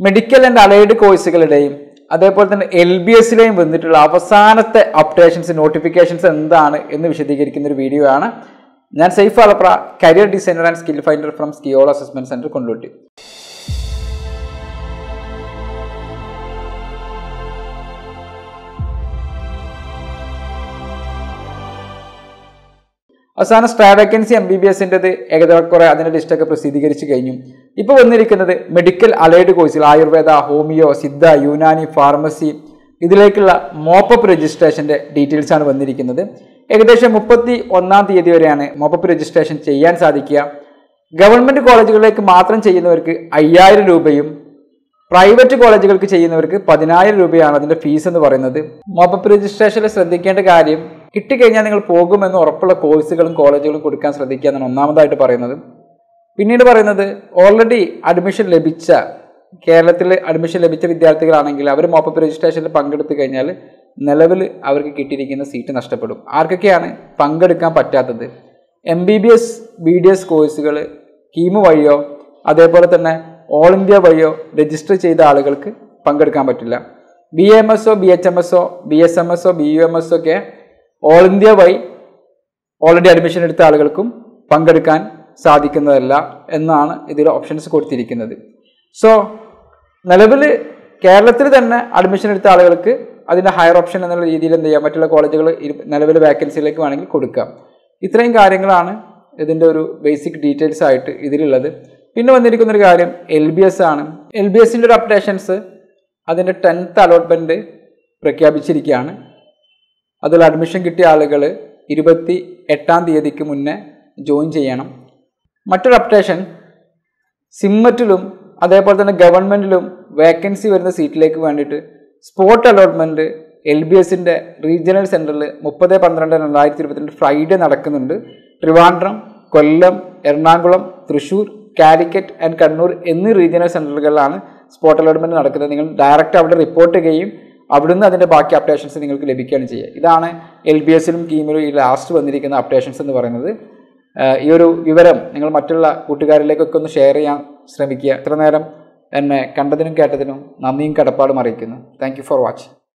medical and allied കോഴ്സുകളുടെയും അതേപോലെ തന്നെ L B എസിലെയും വന്നിട്ടുള്ള അവസാനത്തെ അപ്ഡേഷൻസ് നോട്ടിഫിക്കേഷൻസ് എന്താണ് എന്ന് വിശദീകരിക്കുന്ന ഒരു വീഡിയോ ആണ് ഞാൻ Saif Alapra career designer and skill finder from school assessment centre Kondotty അവസാന സ്റ്റാ വേക്കൻസി എം ബി ബി എസിൻ്റെത് ഏകദേശം അതിൻ്റെ ലിസ്റ്റൊക്കെ പ്രസിദ്ധീകരിച്ച് കഴിഞ്ഞു ഇപ്പോൾ വന്നിരിക്കുന്നത് മെഡിക്കൽ അലൈഡ് കോഴ്സുകൾ ആയുർവേദ ഹോമിയോ സിദ്ധ യുനാനി ഫാർമസി ഇതിലേക്കുള്ള മോപ്പപ്പ് രജിസ്ട്രേഷൻ്റെ ഡീറ്റെയിൽസ് ആണ് വന്നിരിക്കുന്നത് ഏകദേശം മുപ്പത്തി ഒന്നാം തീയതി വരെയാണ് മോപ്പപ്പ് രജിസ്ട്രേഷൻ ചെയ്യാൻ സാധിക്കുക ഗവൺമെൻറ് കോളേജുകളിലേക്ക് മാത്രം ചെയ്യുന്നവർക്ക് അയ്യായിരം രൂപയും പ്രൈവറ്റ് കോളേജുകൾക്ക് ചെയ്യുന്നവർക്ക് പതിനായിരം രൂപയാണ് അതിന്റെ ഫീസ് എന്ന് പറയുന്നത് മോപ്പപ്പ് രജിസ്ട്രേഷനിൽ ശ്രദ്ധിക്കേണ്ട കാര്യം കിട്ടിക്കഴിഞ്ഞാൽ നിങ്ങൾ പോകുമെന്ന് ഉറപ്പുള്ള കോഴ്സുകളും കോളേജുകളും കൊടുക്കാൻ ശ്രദ്ധിക്കുക എന്നാണ് ഒന്നാമതായിട്ട് പറയുന്നത് പിന്നീട് പറയുന്നത് ഓൾറെഡി അഡ്മിഷൻ ലഭിച്ച കേരളത്തിൽ അഡ്മിഷൻ ലഭിച്ച വിദ്യാർത്ഥികളാണെങ്കിൽ അവർ മോപ്പപ്പ് രജിസ്ട്രേഷനിൽ പങ്കെടുത്തു കഴിഞ്ഞാൽ നിലവിൽ അവർക്ക് കിട്ടിയിരിക്കുന്ന സീറ്റ് നഷ്ടപ്പെടും ആർക്കൊക്കെയാണ് പങ്കെടുക്കാൻ പറ്റാത്തത് M B B S B D S കോഴ്സുകൾ കീമ് വഴിയോ അതേപോലെ തന്നെ ഓൾ ഇന്ത്യ വഴിയോ രജിസ്റ്റർ ചെയ്ത ആളുകൾക്ക് പങ്കെടുക്കാൻ പറ്റില്ല ബി എം എസ് ഒ ബി എച്ച് എം എസ് ഒ ബി എസ് എം എസ് ഒ ബി യു എം എസ് ഒക്കെ ഓൾ ഇന്ത്യ വഴി ഓൾറെഡി അഡ്മിഷൻ എടുത്ത ആളുകൾക്കും പങ്കെടുക്കാൻ സാധിക്കുന്നതല്ല എന്നാണ് ഇതിൽ ഓപ്ഷൻസ് കൊടുത്തിരിക്കുന്നത് സോ നിലവിൽ കേരളത്തിൽ തന്നെ അഡ്മിഷൻ എടുത്ത ആളുകൾക്ക് അതിൻ്റെ ഹയർ ഓപ്ഷൻ എന്നുള്ള രീതിയിൽ എന്ത് ചെയ്യാം മറ്റുള്ള കോളേജുകൾ നിലവിൽ വാക്കൻസിയിലേക്ക് വേണമെങ്കിൽ കൊടുക്കാം ഇത്രയും കാര്യങ്ങളാണ് ഇതിൻ്റെ ഒരു ബേസിക് ഡീറ്റെയിൽസ് ആയിട്ട് ഇതിലുള്ളത് പിന്നെ വന്നിരിക്കുന്ന ഒരു കാര്യം എൽ ബി എസ് ആണ് എൽ ബി എസിൻ്റെ ഒരു അപ്ഡേഷൻസ് അതിൻ്റെ ടെൻത്ത് അലോട്ട്മെൻറ്റ് പ്രഖ്യാപിച്ചിരിക്കുകയാണ് അതിൽ അഡ്മിഷൻ കിട്ടിയ ആളുകൾ ഇരുപത്തി എട്ടാം തീയതിക്ക് മുന്നേ ജോയിൻ ചെയ്യണം മറ്റൊരു അപ്ഡേഷൻ സിമ്മറ്റിലും അതേപോലെ തന്നെ ഗവൺമെൻറ്റിലും വേക്കൻസി വരുന്ന സീറ്റിലേക്ക് വേണ്ടിയിട്ട് സ്പോട്ട് അലോട്ട്മെൻറ്റ് എൽ ബി എസിൻ്റെ റീജിയണൽ സെൻറ്ററിൽ മുപ്പത് പന്ത്രണ്ട് രണ്ടായിരത്തി ഇരുപത്തിരണ്ട് ഫ്രൈഡേ നടക്കുന്നുണ്ട് ട്രിവാൻഡ്രം കൊല്ലം എറണാകുളം തൃശ്ശൂർ കാലിക്കറ്റ് ആൻഡ് കണ്ണൂർ എന്നീ റീജിയണൽ സെൻറ്ററുകളിലാണ് സ്പോട്ട് അലോട്ട്മെൻറ്റ് നടക്കുന്നത് നിങ്ങൾ ഡയറക്റ്റ് അവിടെ റിപ്പോർട്ട് ചെയ്യുകയും അവിടുന്ന് അതിൻ്റെ ബാക്കി അപ്ഡേഷൻസ് നിങ്ങൾക്ക് ലഭിക്കുകയാണ് ചെയ്യുക ഇതാണ് എൽ ബി എസിലും കീമിലും ഈ ലാസ്റ്റ് വന്നിരിക്കുന്ന അപ്ഡേഷൻസ് എന്ന് പറയുന്നത് ഏഹ് ഈ ഒരു വിവരം നിങ്ങൾ മറ്റുള്ള കൂട്ടുകാരിലേക്കൊക്കെ ഒന്ന് ഷെയർ ചെയ്യാൻ ശ്രമിക്കുക ഇത്ര നേരം എന്നെ കണ്ടതിനും കേട്ടതിനും നന്ദിയും കടപ്പാടും അറിയിക്കുന്നു താങ്ക് ഫോർ വാച്ചിങ്